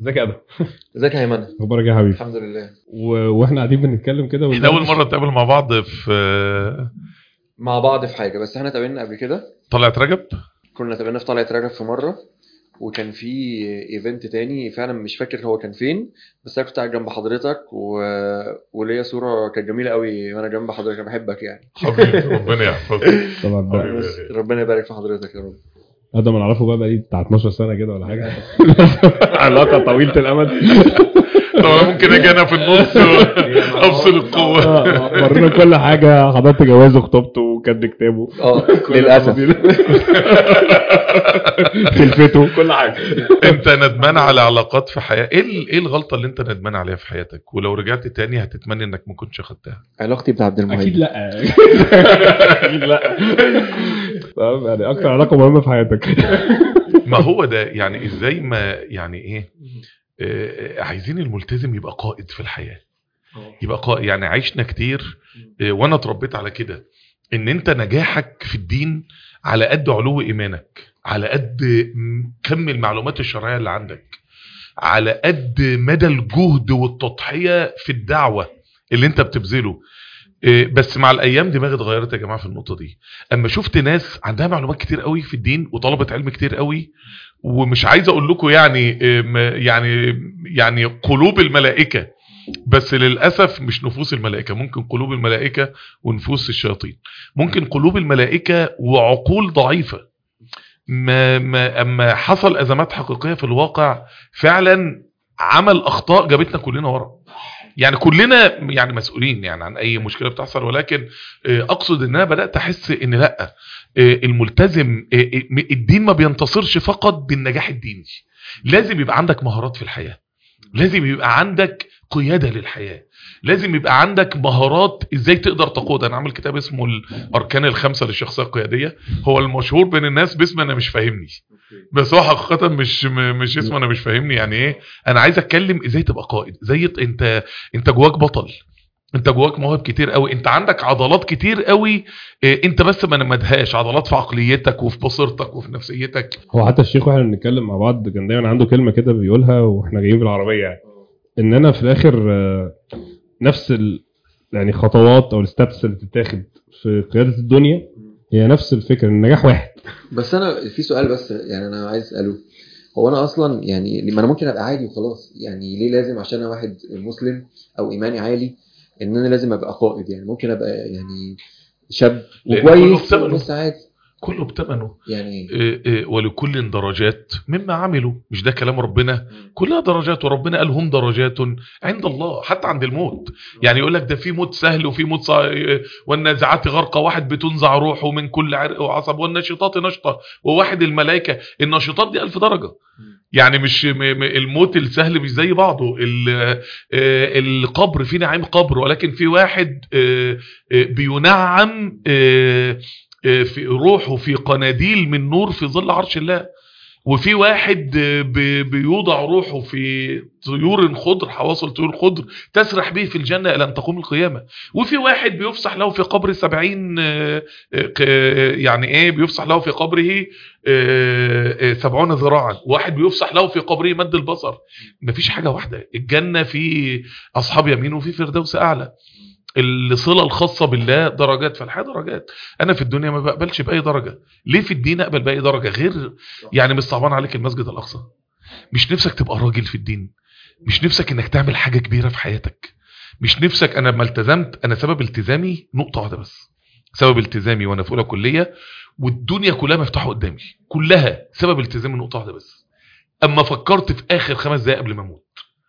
ازيك يا ادم ازيك يا هيمنه اخبارك إيه يا حبيبي الحمد لله و... واحنا قاعدين بنتكلم كده احنا اول وندردش. مره نتقابل مع بعض في مع بعض في حاجه بس احنا اتقابلنا قبل كده طلعت رجب كنا اتقابلنا في طلعت رجب في مره وكان في ايفنت تاني فعلا مش فاكر هو كان فين بس انا كنت قاعد جنب حضرتك و... وليا صوره كانت جميله قوي وانا جنب حضرتك انا بحبك يعني حبيبي ربنا يحفظك طبعا بقى. حبيبي. بس ربنا يبارك في حضرتك يا رب ادم انا اعرفه بقى بقالي بتاع 12 سنه كده ولا حاجه علاقه طويله الامد طب أنا ممكن اجي انا في النص افصل القوه آه، مرينا كل حاجه حضرت جوازه خطوبته وكاتب كتابه اه كل للاسف التفاصيل. خلفته كل حاجه انت ندمان على علاقات في حياه ايه ال- ايه الغلطه اللي انت ندمان عليها في حياتك ولو رجعت تاني هتتمنى انك ما كنتش اخدتها علاقتي بعبد المعين اكيد لا اكيد لا تمام يعني اكتر علاقه مهمه في حياتك ما هو ده يعني ازاي ما يعني ايه آه، عايزين الملتزم يبقى قائد في الحياه يبقى قائد يعني عشنا كتير آه، وانا اتربيت على كده ان انت نجاحك في الدين على قد علو ايمانك على قد م- كم المعلومات الشرعيه اللي عندك على قد مدى الجهد والتضحيه في الدعوه اللي انت بتبذله آه، بس مع الايام دماغي اتغيرت يا جماعه في النقطه دي اما شفت ناس عندها معلومات كتير قوي في الدين وطلبه علم كتير قوي ومش عايز اقول لكم يعني آه، م- يعني يعني قلوب الملائكه بس للاسف مش نفوس الملائكه ممكن قلوب الملائكه ونفوس الشياطين ممكن قلوب الملائكه وعقول ضعيفه ما ما اما حصل ازمات حقيقيه في الواقع فعلا عمل اخطاء جابتنا كلنا ورا يعني كلنا يعني مسؤولين يعني عن اي مشكله بتحصل ولكن آه، اقصد ان انا بدات احس ان لا آه، الملتزم آه، آه، الدين ما بينتصرش فقط بالنجاح الديني لازم يبقى عندك مهارات في الحياه لازم يبقى عندك قياده للحياه لازم يبقى عندك مهارات ازاي تقدر تقود انا عامل كتاب اسمه الاركان الخمسه للشخصيه القياديه هو المشهور بين الناس باسم انا مش فاهمني بس هو حقيقه مش م- مش اسمه انا مش فاهمني يعني ايه انا عايز اتكلم ازاي تبقى قائد ازاي ت- انت انت جواك بطل انت جواك مواهب كتير قوي انت عندك عضلات كتير قوي اه، انت بس ما نمدهاش عضلات في عقليتك وفي بصيرتك وفي نفسيتك هو حتى الشيخ واحنا بنتكلم مع بعض كان دايما عنده كلمه كده بيقولها واحنا جايين بالعربيه يعني ان انا في الاخر آه، نفس ال... يعني خطوات او الستبس اللي بتتاخد في قياده الدنيا هي نفس الفكره النجاح واحد بس انا في سؤال بس يعني انا عايز اساله هو انا اصلا يعني ما انا ممكن ابقى عادي وخلاص يعني ليه لازم عشان انا واحد مسلم او ايماني عالي ان انا لازم ابقى قائد يعني ممكن ابقى يعني شاب لأن كله وكويس بثمنه. بس عادي كله بتمنه يعني اه، اه، ولكل درجات مما عملوا مش ده كلام ربنا كلها درجات وربنا قال هم درجات عند الله حتى عند الموت يعني يقول لك ده في موت سهل وفي موت صع... والنازعات غرقة واحد بتنزع روحه من كل عرق وعصب والناشطات نشطة وواحد الملائكة الناشطات دي ألف درجة يعني مش م... م... الموت السهل مش زي بعضه ال... آه، القبر في نعيم قبر ولكن في واحد آه، آه، بينعم آه، آه، في روحه في قناديل من نور في ظل عرش الله وفي واحد آه، بي- بيوضع روحه في طيور خضر حواصل طيور خضر تسرح به في الجنة إلى أن تقوم القيامة وفي واحد بيفسح له في قبر سبعين آه، آه، ق- آه، يعني إيه بيفسح له في قبره آه، آه، سبعون ذراعا واحد بيفسح له في قبره مد البصر مفيش حاجة واحدة الجنة في أصحاب يمين وفي فردوس أعلى الصلة الخاصة بالله درجات فالحياة درجات أنا في الدنيا ما بقبلش بأي درجة ليه في الدين أقبل بأي درجة غير يعني مش صعبان عليك المسجد الأقصى مش نفسك تبقى راجل في الدين مش نفسك انك تعمل حاجة كبيرة في حياتك مش نفسك انا لما التزمت انا سبب التزامي نقطة واحدة بس سبب التزامي وانا في اولى كلية والدنيا كلها مفتوحة قدامي كلها سبب التزامي نقطة واحدة بس اما فكرت في اخر خمس دقايق قبل ما اموت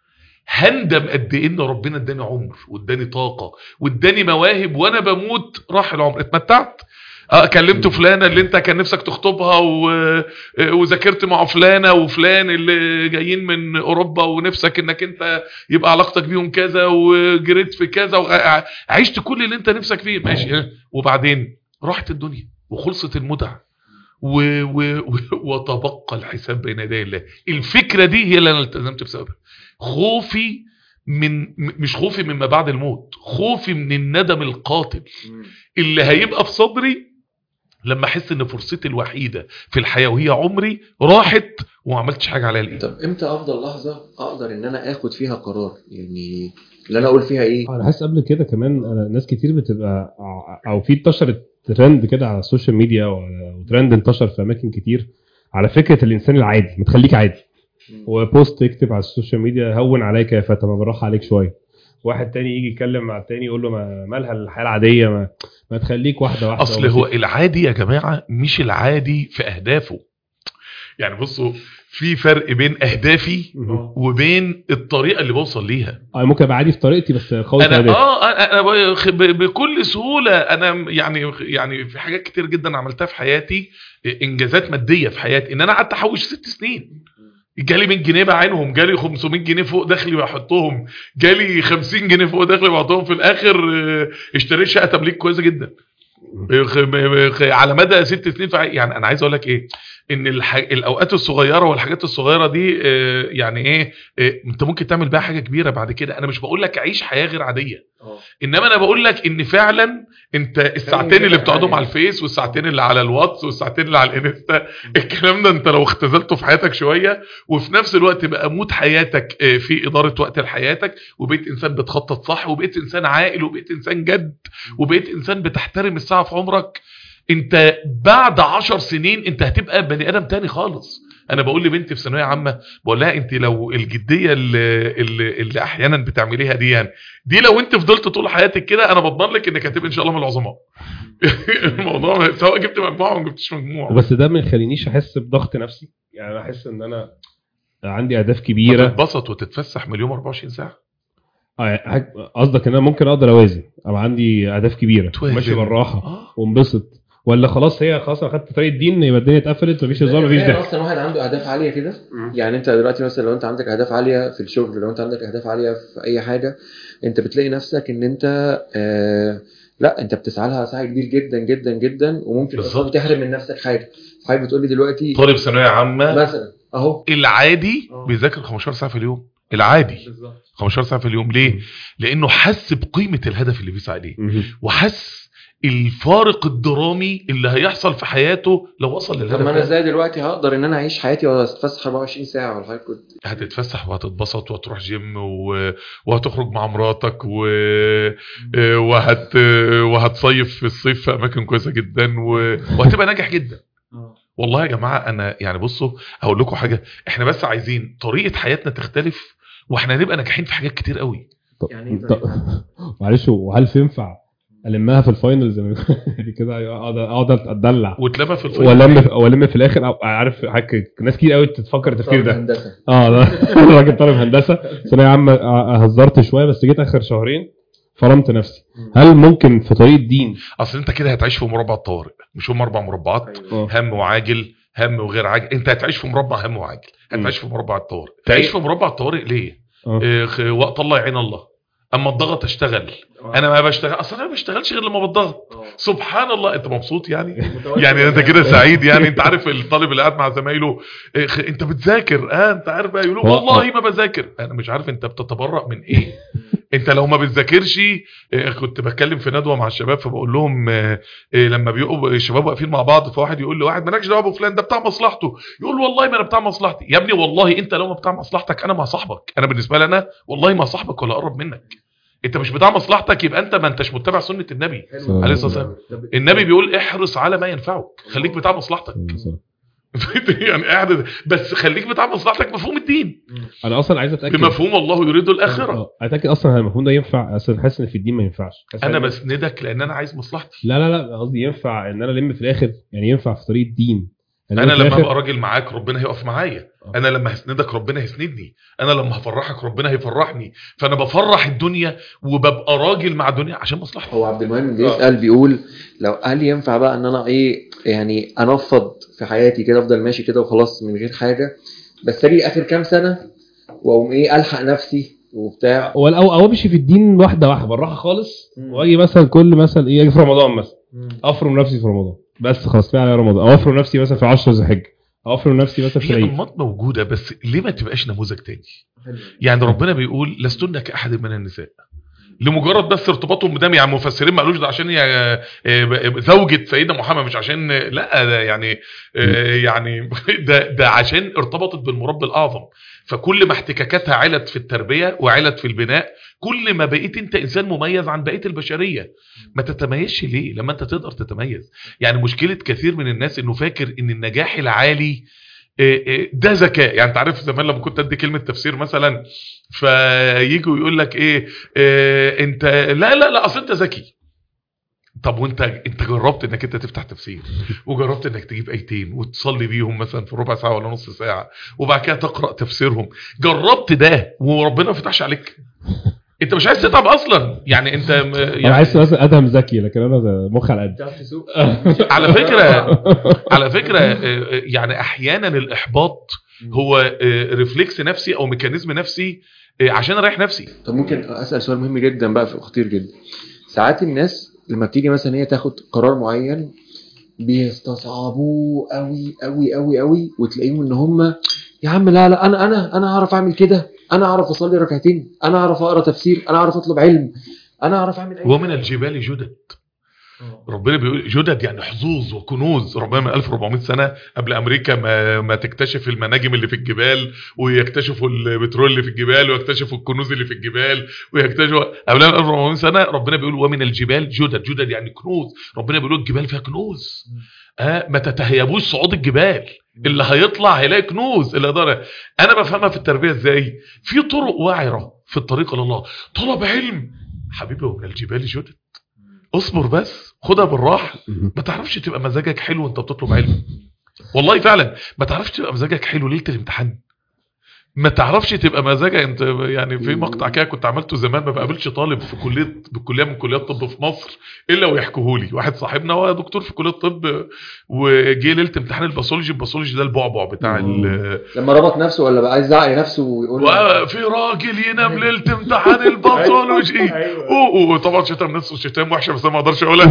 هندم قد ايه ان ربنا اداني عمر واداني طاقه واداني مواهب وانا بموت راح العمر اتمتعت اه كلمت فلانه اللي انت كان نفسك تخطبها و... وذاكرت مع فلانه وفلان اللي جايين من اوروبا ونفسك انك انت يبقى علاقتك بيهم كذا وجريت في كذا وعشت كل اللي انت نفسك فيه ماشي اه. وبعدين راحت الدنيا وخلصت المتع و... و... و... وتبقى الحساب بين يدي الله الفكره دي هي اللي انا التزمت بسببها خوفي من م- مش خوفي مما بعد الموت خوفي من الندم القاتل اللي هيبقى في صدري لما احس ان فرصتي الوحيده في الحياه وهي عمري راحت وما عملتش حاجه عليها الايد طب امتى افضل لحظه اقدر ان انا اخد فيها قرار يعني اللي انا اقول فيها ايه انا حاسس قبل كده كمان أنا ناس كتير بتبقى ع- او في انتشرت ترند كده على السوشيال ميديا و- وترند انتشر في اماكن كتير على فكره الانسان العادي ما تخليك عادي وبوست يكتب على السوشيال ميديا هون عليك يا فتى ما بالراحه عليك شويه واحد تاني يجي يتكلم مع التاني يقول له ما مالها الحياه العاديه ما, ما تخليك واحده واحده اصل هو العادي يا جماعه مش العادي في اهدافه يعني بصوا في فرق بين اهدافي مهم. وبين الطريقه اللي بوصل ليها اه ممكن ابقى عادي في طريقتي بس خالص انا عادي. اه انا أنا ب- بكل سهوله انا يعني يعني في حاجات كتير جدا عملتها في حياتي انجازات ماديه في حياتي ان انا قعدت احوش ست سنين جالي 100 جنيه بعينهم جالي 500 جنيه فوق دخلي بحطهم جالي 50 جنيه فوق دخلي بحطهم في الاخر آه، اشتريت شقه تمليك كويسه جدا آه، خ- خ- على مدى ست سنين فع- يعني انا عايز اقول لك ايه ان الح... الاوقات الصغيره والحاجات الصغيره دي آه، يعني ايه آه، انت ممكن تعمل بيها حاجه كبيره بعد كده انا مش بقول لك عيش حياه غير عاديه انما انا بقول لك ان فعلا انت الساعتين اللي بتقعدهم على الفيس والساعتين اللي على الواتس والساعتين اللي على الانستا الكلام ده انت لو اختزلته في حياتك شويه وفي نفس الوقت بقى مود حياتك آه، في اداره وقت لحياتك وبقيت انسان بتخطط صح وبقيت انسان عاقل وبقيت انسان جد وبقيت انسان بتحترم الساعه في عمرك انت بعد عشر سنين انت هتبقى بني ادم تاني خالص انا بقول لبنتي في ثانويه عامه بقول لها انت لو الجديه اللي, اللي, اللي احيانا بتعمليها دي يعني دي لو انت فضلت طول حياتك كده انا بضمن لك انك هتبقى ان شاء الله من العظماء الموضوع سواء جبت مجموعه او ما جبتش مجموعه بس ده ما يخلينيش احس بضغط نفسي يعني انا احس ان انا عندي اهداف كبيره تتبسط وتتفسح من اليوم 24 ساعه اه يعني حاج- قصدك ان انا ممكن اقدر اوازن ابقى عندي اهداف كبيره توازن. ماشي بالراحه اه وانبسط ولا خلاص هي خلاص انا خدت طريق الدين يبقى الدنيا اتقفلت مفيش هزار مفيش تخيل ضحك اصلا واحد عنده اهداف عاليه كده يعني انت دلوقتي مثلا لو انت عندك اهداف عاليه في الشغل لو انت عندك اهداف عاليه في اي حاجه انت بتلاقي نفسك ان انت آه لا انت بتسعى لها سعي كبير جدا جدا جدا وممكن اصلا بالظبط. تحرم من نفسك حاجه حضرتك بتقول لي دلوقتي طالب ثانويه عامه مثلا اهو العادي اه. بيذاكر 15 ساعه في اليوم العادي بالظبط 15 ساعه في اليوم ليه لانه حس بقيمه الهدف اللي بيسعى ليه مهم. وحس الفارق الدرامي اللي هيحصل في حياته لو وصل طب للهدف ما انا ده ازاي دلوقتي هقدر ان انا اعيش حياتي واتفسح 24 ساعه ولا حاجه كنت هتتفسح وهتتبسط وهتروح جيم و... وهتخرج مع مراتك و... وهت... وهتصيف في الصيف في اماكن كويسه جدا و... وهتبقى ناجح جدا والله يا جماعه انا يعني بصوا هقول لكم حاجه احنا بس عايزين طريقه حياتنا تختلف واحنا هنبقى ناجحين في حاجات كتير قوي طب- يعني ايه طب- معلش وهل في ينفع المها في الفاينل زي ما بيقولوا كده اقعد اقعد اتدلع واتلمى في الفيلم والم والم في الاخر أو عارف حاجه ناس كتير قوي تتفكر التفكير ده هندسه اه ده راجل طالب هندسه ثانويه عامه آه، هزرت شويه بس جيت اخر شهرين فرمت نفسي هل ممكن في طريق الدين اصل انت كده هتعيش في مربع الطوارئ مش هم اربع مربعات اه هم وعاجل هم وغير عاجل انت هتعيش في مربع هم وعاجل هتعيش في مربع الطوارئ تعيش في مربع الطوارئ ليه اه إيه، خ- وقت الله يعين الله اما الضغط اشتغل انا ما بشتغل اصلا انا ما بشتغلش غير لما بضغط سبحان الله انت مبسوط يعني يعني انت كده سعيد يعني انت عارف الطالب اللي قاعد مع زمايله إيه، خ- انت بتذاكر اه انت عارف بقى يقولوا هو- والله ما بذاكر انا مش عارف انت بتتبرأ من ايه انت لو ما بتذاكرش إيه، كنت بتكلم في ندوه مع الشباب فبقول لهم آه، إيه، لما بيبقوا الشباب واقفين مع بعض فواحد يقول لواحد مالكش دعوه بفلان ده بتاع مصلحته يقول والله ما انا بتاع مصلحتي يا ابني والله انت لو ما بتاع مصلحتك انا مع صاحبك انا بالنسبه لي انا والله ما صاحبك ولا اقرب منك انت مش بتاع مصلحتك يبقى انت ما انتش متبع سنه النبي عليه الصلاه والسلام النبي بيقول احرص على ما ينفعك خليك بتاع مصلحتك يعني قاعد بس خليك بتاع مصلحتك مفهوم الدين انا اصلا عايز اتاكد بمفهوم الله يريد الاخره اه اتاكد اصلا هل المفهوم ده ينفع اصلا حاسس ان في الدين ما ينفعش حاسس انا إن- بسندك لان انا عايز مصلحتي لا لا لا قصدي ينفع ان انا الم في الاخر يعني ينفع في طريق الدين يعني انا في لما الآخر- ابقى راجل معاك ربنا هيقف معايا اه. انا لما هسندك ربنا هيسندني انا لما هفرحك ربنا هيفرحني فانا بفرح الدنيا وببقى راجل مع الدنيا عشان مصلحتي هو عبد المهم بيسال بيقول لو هل ينفع بقى ان انا ايه يعني انفض في حياتي كده افضل ماشي كده وخلاص من غير حاجه بس اجي اخر كام سنه واقوم ايه الحق نفسي وبتاع او او أو امشي في الدين واحده واحده بالراحه خالص مم. واجي مثلا كل مثلا ايه اجي في رمضان مثلا افرم نفسي في رمضان بس خلاص فعلا رمضان او افرم نفسي مثلا في 10 ذي الحجه او افرم نفسي مثلا في هي العيد انماط موجوده بس ليه ما تبقاش نموذج تاني يعني ربنا بيقول لستن كاحد من النساء لمجرد بس ارتباطهم بدم يعني المفسرين ما قالوش ده عشان هي آه، آه، زوجة سيدنا محمد مش عشان لا ده يعني آه، يعني ده ده عشان ارتبطت بالمربي الاعظم فكل ما احتكاكاتها علت في التربيه وعلت في البناء كل ما بقيت انت انسان مميز عن بقيه البشريه ما تتميزش ليه لما انت تقدر تتميز يعني مشكله كثير من الناس انه فاكر ان النجاح العالي آه، آه، ده ذكاء يعني انت عارف زمان لما كنت ادي كلمه تفسير مثلا فيجوا يقول لك ايه آه، انت لا لا لا اصل انت ذكي طب وانت انت جربت انك انت تفتح تفسير وجربت انك تجيب ايتين وتصلي بيهم مثلا في ربع ساعه ولا نص ساعه وبعد كده تقرا تفسيرهم جربت ده وربنا ما فتحش عليك انت مش عايز تتعب اصلا يعني انت م- انا يعني عايز مثلا ادهم ذكي لكن انا زي- مخي على قد تعرف تسوق على فكره على فكره آه، آه، يعني احيانا الاحباط هو آه، ريفلكس نفسي او ميكانيزم نفسي آه، عشان اريح نفسي طب ممكن اسال سؤال مهم جدا بقى خطير جدا ساعات الناس لما بتيجي مثلا هي تاخد قرار معين بيستصعبوه قوي قوي قوي قوي وتلاقيهم ان هم يا عم لا لا انا انا انا اعرف اعمل كده انا اعرف اصلي ركعتين انا اعرف اقرا تفسير انا اعرف اطلب علم انا اعرف اعمل اي ومن حاجة. الجبال جدد آه. ربنا بيقول جدد يعني حظوظ وكنوز ربنا من 1400 سنه قبل امريكا ما ما تكتشف المناجم اللي في الجبال ويكتشفوا البترول اللي في الجبال ويكتشفوا الكنوز اللي في الجبال ويكتشفوا قبلها ب 1400 سنه ربنا بيقول ومن الجبال جدد جدد يعني كنوز ربنا بيقول الجبال فيها كنوز آه ما تتهيبوش صعود الجبال اللي هيطلع هيلاقي كنوز اللي يقدر انا بفهمها في التربيه ازاي في طرق وعره في الطريق الى الله طلب علم حبيبي ومن الجبال جدد اصبر بس خدها بالراحه ما تعرفش تبقى مزاجك حلو وانت بتطلب علم والله فعلا ما تعرفش تبقى مزاجك حلو ليله الامتحان ما تعرفش تبقى مزاجك انت يعني في مقطع كده كنت عملته زمان ما بقابلش طالب في كليه بكليه من كليات الطب في مصر الا ويحكوه لي واحد صاحبنا هو دكتور في كليه الطب وجه ليله امتحان الباثولوجي الباثولوجي ده البعبع بتاع ال- لما ربط نفسه ولا بقى عايز يزعق نفسه ويقول وفي راجل ينام ليله امتحان الباثولوجي اوه طبعا شتم نفسه شتام وحشه بس انا ما اقدرش اقولها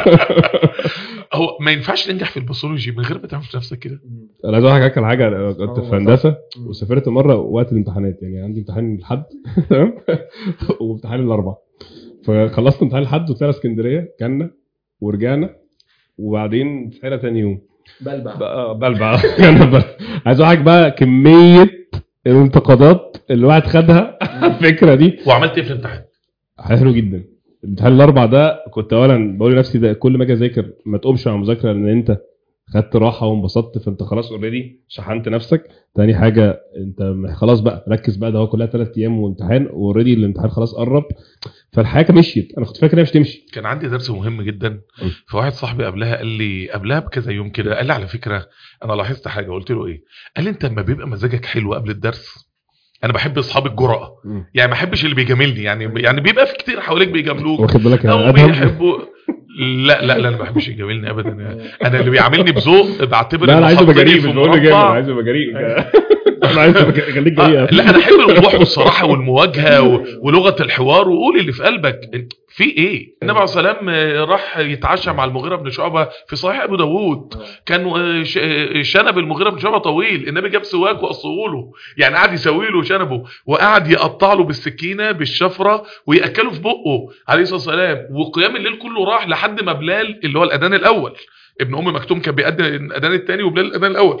هو ما ينفعش تنجح في الباثولوجي من غير ما تعمل في نفسك كده انا عايز اقول لك على حاجه أنا كنت آه، في هندسه وسافرت مره وقت الامتحانات يعني عندي امتحان الحد تمام وامتحان الاربع فخلصت امتحان الحد وطلعنا اسكندريه كلنا ورجعنا وبعدين صحينا تاني يوم بلبع بقى بلبع أنا بل- عايز اقول لك بقى كميه الانتقادات اللي الواحد خدها على الفكره دي وعملت ايه في الامتحان حلو جدا الامتحان الاربع ده كنت اولا بقول لنفسي ده كل ما اجي اذاكر ما تقومش مع المذاكره لان انت خدت راحه وانبسطت فانت خلاص اوريدي شحنت نفسك تاني حاجه انت م- خلاص بقى ركز بقى ده هو كلها ثلاث ايام وامتحان واوريدي الامتحان خلاص قرب فالحياه مشيت انا كنت فاكر انها مش تمشي كان عندي درس مهم جدا فواحد صاحبي قبلها قال لي قبلها بكذا يوم كده قال لي على فكره انا لاحظت حاجه قلت له ايه قال لي انت لما بيبقى مزاجك حلو قبل الدرس انا بحب اصحاب الجرأه يعني ما احبش اللي بيجاملني يعني يعني بيبقى في كتير حواليك بيجاملوك واخد بالك او يا ادهم بيحبوا لا لا لا انا ما بحبش يجاملني ابدا انا اللي بيعاملني بذوق بعتبر لا انا إنه عايزه حطني بجريء في مش بقول له جامد مربع. انا عايزه بجريء انا عايزه بج- اخليك جريء آه، لا انا احب الوضوح والصراحه والمواجهه و- ولغه الحوار وقول اللي في قلبك في ايه النبي عليه الصلاه والسلام آه، راح يتعشى مع المغيره بن شعبه في صحيح ابو داوود كان آه، ش- آه، شنب المغيره بن شعبه طويل النبي جاب سواك وقصه له يعني قعد يسوي له شنبه وقعد يقطع له بالسكينه بالشفره وياكله في بقه عليه الصلاه والسلام وقيام الليل كله راح لحد ما بلال اللي هو الاذان الاول ابن ام مكتوم كان بيأذن الاذان الثاني وبلال الاذان الاول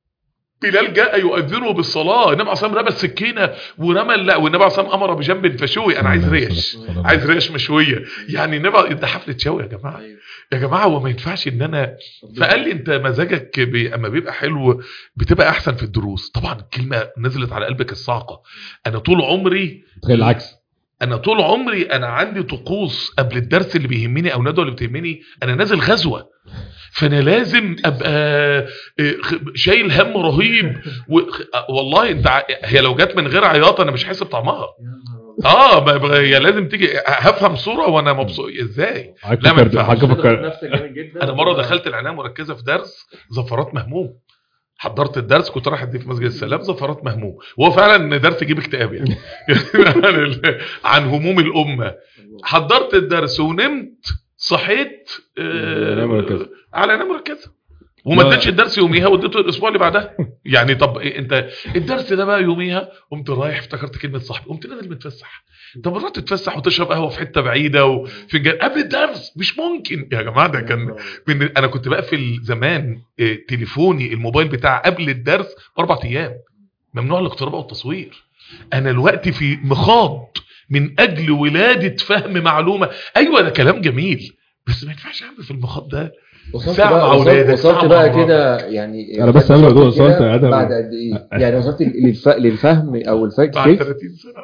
بلال جاء يؤذنه بالصلاه النبي عليه الصلاه والسلام رمى السكينه ورمى لا والنبي عليه الصلاه والسلام امر بجنب فشوي انا عايز ريش عايز ريش مشويه يعني النبي ده حفله شوي يا جماعه يا جماعه هو ما ينفعش ان انا فقال لي انت مزاجك بي... اما بيبقى حلو بتبقى احسن في الدروس طبعا الكلمه نزلت على قلبك الصاعقه انا طول عمري تخيل العكس انا طول عمري انا عندي طقوس قبل الدرس اللي بيهمني او ندوه اللي بتهمني انا نازل غزوه فانا لازم ابقى آه، خ- شايل هم رهيب و... خ- والله انت ع- هي لو جت من غير عياط انا مش حاسس بطعمها اه ب- ب- هي لازم تيجي هفهم صوره وانا مبسوط ازاي لا، ما ينفعش. حاجه فكر نفسك جامد جدا انا مره دخلت العنايه مركزه في درس زفرات مهموم حضرت الدرس كنت رايح اديه في مسجد السلام زفرات مهموم وهو فعلا درس يجيب اكتئاب يعني عن ال- عن هموم الامه حضرت الدرس ونمت صحيت آه، عناية مركزة. على عنايه مركزه وما لا. اديتش الدرس يوميها واديته الاسبوع اللي بعدها يعني طب إيه انت الدرس ده بقى يوميها قمت رايح افتكرت كلمه صاحبي قمت نازل متفسح طب رحت تتفسح وتشرب قهوه في حته بعيده وفنجان قبل الدرس مش ممكن يا جماعه ده كان من انا كنت بقفل زمان إيه، تليفوني الموبايل بتاع قبل الدرس اربع ايام ممنوع الاقتراب والتصوير انا الوقت في مخاض من اجل ولاده فهم معلومه ايوه ده كلام جميل بس ما ينفعش اعمل في المخاض ده وصلت ساعة بقى مع وصلت, أولادك، وصلت ساعة بقى مع كده يعني أنا بس قبل ما أقول وصلت وصلت كده يا آدم. بعد قد ايه؟ يعني وصلت للف... للفهم او الفهم بعد كيف 30 سنه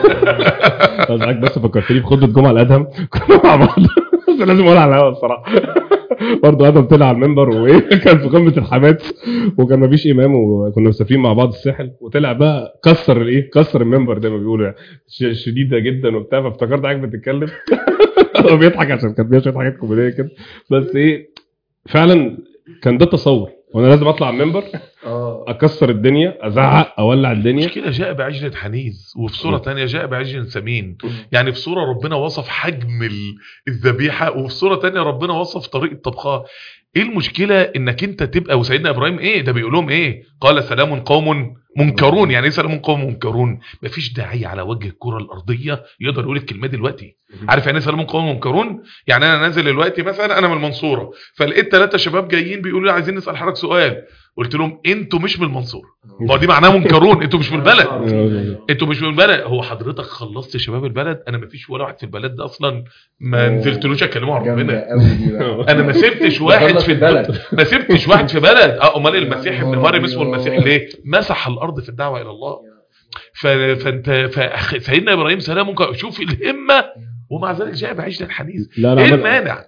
طب معاك بس فكرتني بخطبه جمعه الادهم كنا مع بعض بس لازم اقول على الهوا الصراحه برضه ادم طلع على المنبر وايه كان في قمه الحماس وكان مفيش امام وكنا مسافرين مع بعض الساحل وطلع بقى كسر الايه كسر المنبر زي ما بيقولوا يعني ش- شديده جدا وبتاع فافتكرت حضرتك بتتكلم هو بيضحك عشان كان بيشرح حاجات كوميديه كده بس ايه فعلا كان ده التصور وانا لازم اطلع على المنبر اه اكسر الدنيا ازعق اولع الدنيا مش كده جاء بعجل حنيز وفي صورة تانية جاء بعجل سمين يعني في صورة ربنا وصف حجم ال- الذبيحة وفي صورة تانية ربنا وصف طريقة طبخها ايه المشكلة انك انت تبقى وسيدنا ابراهيم ايه ده بيقول لهم ايه قال سلام قوم منكرون يعني ايه سلام قوم منكرون مفيش داعية على وجه الكرة الارضية يقدر يقول الكلمات دلوقتي عارف يعني ايه سلام قوم منكرون يعني انا نازل دلوقتي مثلا انا من المنصورة فلقيت ثلاثة شباب جايين بيقولوا لي عايزين نسأل حضرتك سؤال قلت لهم انتوا مش من المنصورة ما هو دي معناها منكرون انتوا مش من البلد انتوا مش من البلد هو حضرتك خلصت شباب البلد انا ما فيش ولا واحد في البلد ده اصلا ما أوه. نزلتلوش اكلمه عن جامده ربنا قوي دي بقى انا ما سبتش واحد خلص في البلد ما سبتش واحد في بلد اه امال المسيح ابن مريم اسمه المسيح ليه مسح الارض في الدعوه الى الله ف... فانت فأخ... سيدنا ابراهيم سلام شوف الهمه ومع ذلك جاء بعيش الحديث لا لا ايه عمال- المانع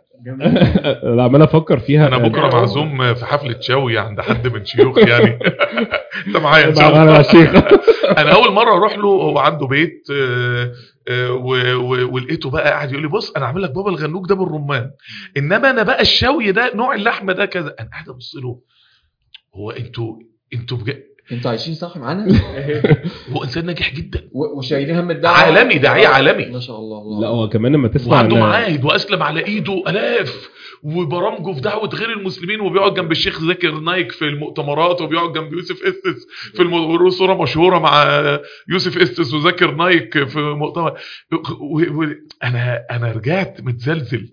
لا عمال افكر فيها انا بكره معزوم في حفله شوي عند حد من شيوخ يعني انت معايا ان شاء مع الله الشيخ انا اول مره اروح له هو عنده بيت آه، آه، و- و- ولقيته بقى قاعد يقول لي بص انا عامل لك بابا الغنوج ده بالرمان انما انا بقى الشوي ده نوع اللحمه ده كذا انا قاعد ابص له هو انتوا انتوا بجد انتوا عايشين صح معانا هو انسان ناجح جدا و- وشايلين هم الدعوه عالمي، داعية عالمي. ما شاء الله الله لا هو كمان لما تسمع وعنده إن- معاهد واسلم على ايده الاف وبرامجه في دعوه غير المسلمين وبيقعد جنب الشيخ ذاكر نايك في المؤتمرات وبيقعد جنب يوسف استس في الم... صوره مشهوره مع يوسف استس وذاكر نايك في مؤتمر و... و... انا انا رجعت متزلزل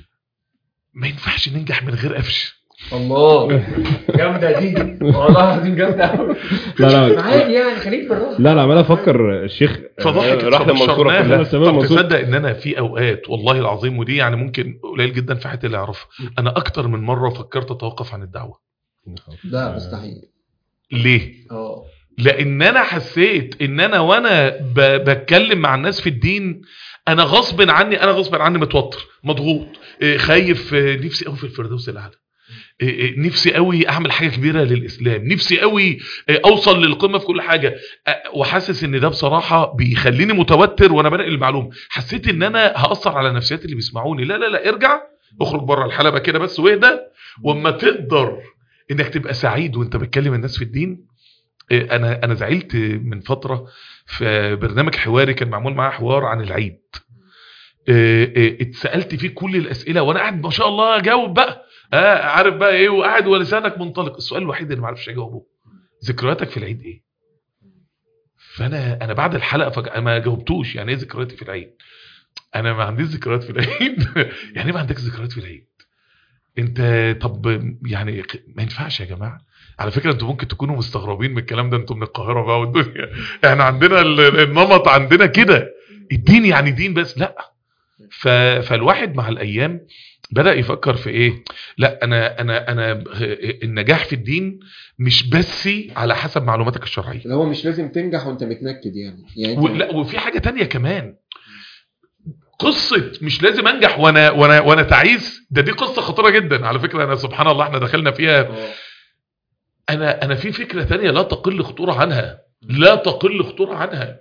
ما ينفعش ننجح من غير قفش الله جامده دي والله العظيم جامده قوي لا لا عادي يعني خليك بالراحه لا لا عمال افكر الشيخ فضحك راح للمنصوره كلها تمام طب المنصوره تصدق ان انا في اوقات والله العظيم ودي يعني ممكن قليل جدا في حياتي اللي اعرفها انا اكتر من مره فكرت اتوقف عن الدعوه لا مستحيل ليه اه لان انا حسيت ان انا وانا ب... بتكلم مع الناس في الدين انا غصب عني انا غصب عني متوتر مضغوط إيه، خايف إيه، نفسي قوي في الفردوس الاعلى إيه، إيه، نفسي قوي اعمل حاجه كبيره للاسلام نفسي قوي إيه، اوصل للقمه في كل حاجه أ- وحاسس ان ده بصراحه بيخليني متوتر وانا بنقل المعلومه حسيت ان انا هاثر على نفسيات اللي بيسمعوني لا لا لا ارجع اخرج بره الحلبه كده بس واهدى واما تقدر انك تبقى سعيد وانت بتكلم الناس في الدين إيه، انا انا زعلت من فتره في برنامج حواري كان معمول معاه حوار عن العيد إيه، إيه، اتسالت فيه كل الاسئله وانا قاعد ما شاء الله اجاوب بقى اه عارف بقى ايه وقاعد ولسانك منطلق السؤال الوحيد اللي ما عرفش اجاوبه ذكرياتك في العيد ايه فانا انا بعد الحلقه فجاه ما جاوبتوش يعني ايه ذكرياتي في العيد انا ما عنديش ذكريات في العيد يعني ايه ما عندكش ذكريات في العيد انت طب يعني ما ينفعش يا جماعه على فكره انتوا ممكن تكونوا مستغربين من الكلام ده انتوا من القاهره بقى والدنيا احنا عندنا ال- النمط عندنا كده الدين يعني دين بس لا ف... فالواحد مع الايام بدا يفكر في ايه لا انا انا انا النجاح في الدين مش بس على حسب معلوماتك الشرعيه اللي هو مش لازم تنجح وانت متنكد يعني يعني و... انت- لا وفي حاجه تانية كمان قصه مش لازم انجح وانا وانا وانا تعيس ده دي قصه خطيره جدا على فكره انا سبحان الله احنا دخلنا فيها اه انا انا في فكره تانية لا تقل خطوره عنها لا تقل خطوره عنها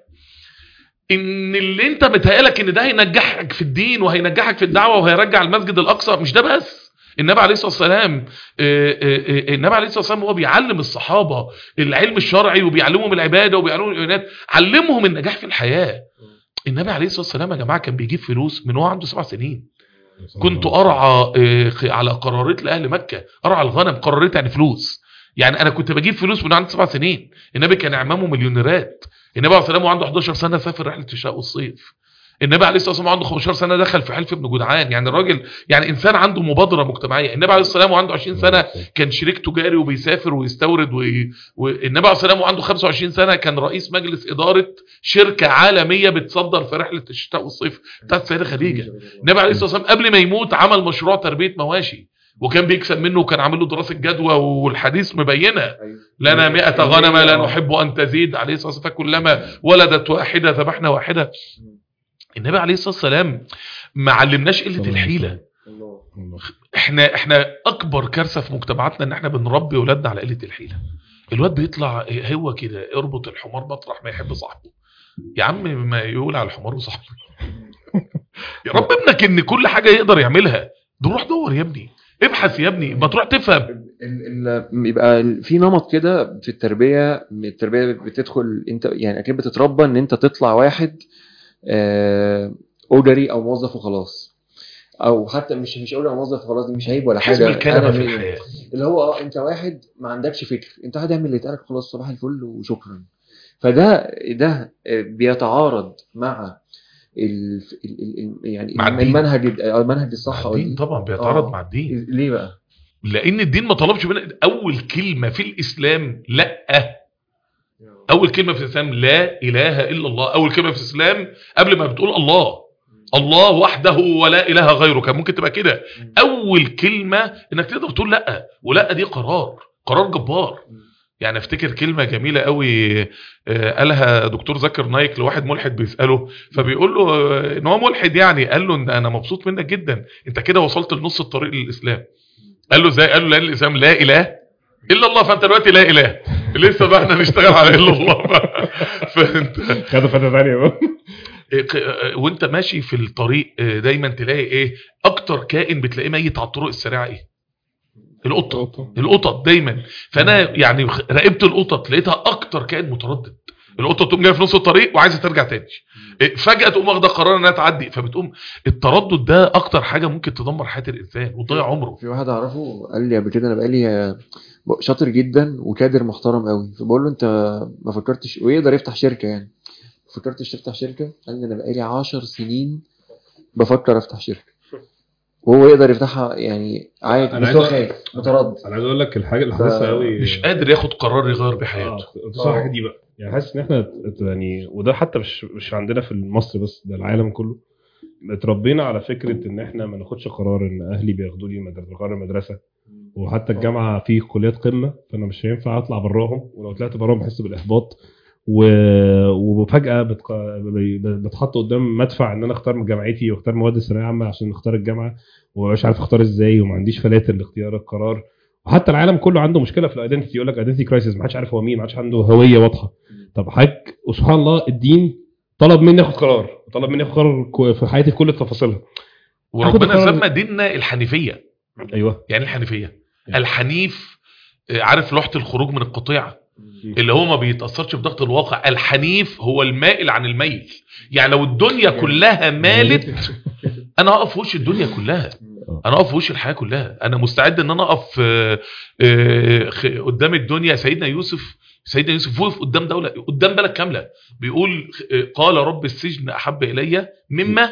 ان اللي انت متهيألك ان ده هينجحك في الدين وهينجحك في الدعوه وهيرجع المسجد الاقصى مش ده بس النبي عليه الصلاه والسلام آه، آه، آه، النبي عليه الصلاه والسلام هو بيعلم الصحابه العلم الشرعي وبيعلمهم العباده وبيعلمهم الايمانات علمهم النجاح في الحياه النبي عليه الصلاه والسلام يا جماعه كان بيجيب فلوس من هو عنده سبع سنين كنت ارعى آه، خ- على قرارات لاهل مكه ارعى الغنم قرارات يعني فلوس يعني انا كنت بجيب فلوس من عندي سبع سنين النبي كان اعمامه مليونيرات النبي عليه الصلاه والسلام وعنده 11 سنه سافر رحله الشتاء والصيف النبي عليه الصلاه والسلام عنده 15 سنه دخل في حلف ابن جدعان يعني الراجل يعني انسان عنده مبادره مجتمعيه النبي عليه الصلاه والسلام وعنده 20 سنه كان شريك تجاري وبيسافر ويستورد و... والنبي عليه الصلاه والسلام وعنده 25 سنه كان رئيس مجلس اداره شركه عالميه بتصدر في رحله الشتاء والصيف بتاعت السيده خديجه النبي عليه الصلاه والسلام قبل ما يموت عمل مشروع تربيه مواشي وكان بيكسب منه وكان عامل له دراسه جدوى والحديث مبينه أيوة. لنا مئة غنم لا نحب أن تزيد عليه الصلاة والسلام كلما ولدت واحدة ذبحنا واحدة النبي عليه الصلاة والسلام ما علمناش قلة الحيلة الله احنا احنا اكبر كارثة في مجتمعاتنا ان احنا بنربي اولادنا على قلة الحيلة الواد بيطلع هو كده اربط الحمار مطرح ما يحب صاحبه يا عم ما يقول على الحمار وصاحبه يا رب ابنك ان كل حاجة يقدر يعملها ده روح دور يا ابني ابحث يا ابني ما تروح تفهم ال- ال- يبقى ال- في نمط كده في التربيه التربيه بتدخل انت يعني اكيد بتتربى ان انت تطلع واحد اودري او موظف وخلاص او حتى مش مش اودري او موظف وخلاص دي مش عيب ولا حزب حاجه الكنبة أنا في من- الحياة اللي هو اه انت واحد ما عندكش فكر انت واحد اعمل اللي اتقالك خلاص صباح الفل وشكرا فده ده بيتعارض مع ال ال ال يعني مع الدين. المنهج المنهج الصح مع أو الدين دي. طبعا بيتعارض آه. مع الدين ليه بقى؟ لان الدين ما طلبش منك اول كلمه في الاسلام لا اول كلمه في الاسلام لا اله الا الله اول كلمه في الاسلام قبل ما بتقول الله الله وحده ولا اله غيره كان ممكن تبقى كده اول كلمه انك تقدر تقول لا ولا دي قرار قرار جبار يعني افتكر كلمه جميله قوي آه، قالها دكتور زكر نايك لواحد ملحد بيساله فبيقول له آه، ان هو ملحد يعني قال له ان انا مبسوط منك جدا انت كده وصلت لنص الطريق للاسلام قال له ازاي قال له لان الاسلام لا اله الا الله فانت دلوقتي لا اله لسه بقى احنا نشتغل على الا الله بقى فانت خدوا فتره ثانيه بقى إيه، ق- آه، وانت ماشي في الطريق آه، دايما تلاقي ايه اكتر كائن بتلاقيه ميت على الطرق السريعه ايه القطه القطط دايما فانا يعني راقبت القطط لقيتها اكتر كائن متردد القطه تقوم جايه في نص الطريق وعايزه ترجع تاني إيه، فجاه تقوم واخده قرار انها تعدي فبتقوم التردد ده اكتر حاجه ممكن تدمر حياه الانسان وتضيع عمره في واحد اعرفه قال لي قبل كده انا بقالي آه، شاطر جدا وكادر محترم قوي فبقول له انت ما فكرتش ويقدر يفتح شركه يعني ما فكرتش تفتح شركه قال لي انا بقالي 10 سنين بفكر افتح شركه وهو يقدر يفتحها يعني عادي أنا بس هو عايز أ- خايف متردد انا عايز اقول لك الحاجه اللي حاسسها قوي مش قادر ياخد قرار يغير بحياته اه صح دي بقى يعني حاسس ان احنا ات- يعني وده حتى مش مش عندنا في مصر بس ده العالم كله اتربينا على فكره ان احنا ما ناخدش قرار ان اهلي بياخدوا لي مدرسه قرار المدرسه وحتى الجامعه في كليات قمه فانا مش هينفع اطلع براهم ولو طلعت براهم بحس بالاحباط و... وفجاه بتق... بتحط قدام مدفع ان انا اختار من جامعتي واختار مواد الثانويه عامه عشان اختار الجامعه ومش عارف اختار ازاي وما عنديش فلاتر لاختيار القرار وحتى العالم كله عنده مشكله في الايدنتي يقول لك ايدنتي كرايسيس ما حدش عارف هو مين ما حدش عنده هويه واضحه طب حضرتك وسبحان الله الدين طلب مني اخد قرار طلب مني اخد قرار كو- في حياتي في كل تفاصيلها وربنا القرار- سمى ديننا الحنيفيه ايوه يعني إيه الحنيفيه يعني. الحنيف آه، عارف لوحه الخروج من القطيع اللي هو ما بيتاثرش بضغط الواقع الحنيف هو المائل عن الميل يعني لو الدنيا كلها مالت انا اقف في وش الدنيا كلها انا اقف في وش الحياه كلها انا مستعد ان انا اقف آه، آه، خ- قدام الدنيا سيدنا يوسف سيدنا يوسف وقف قدام دوله قدام بلد كامله بيقول آه، قال رب السجن احب الي مما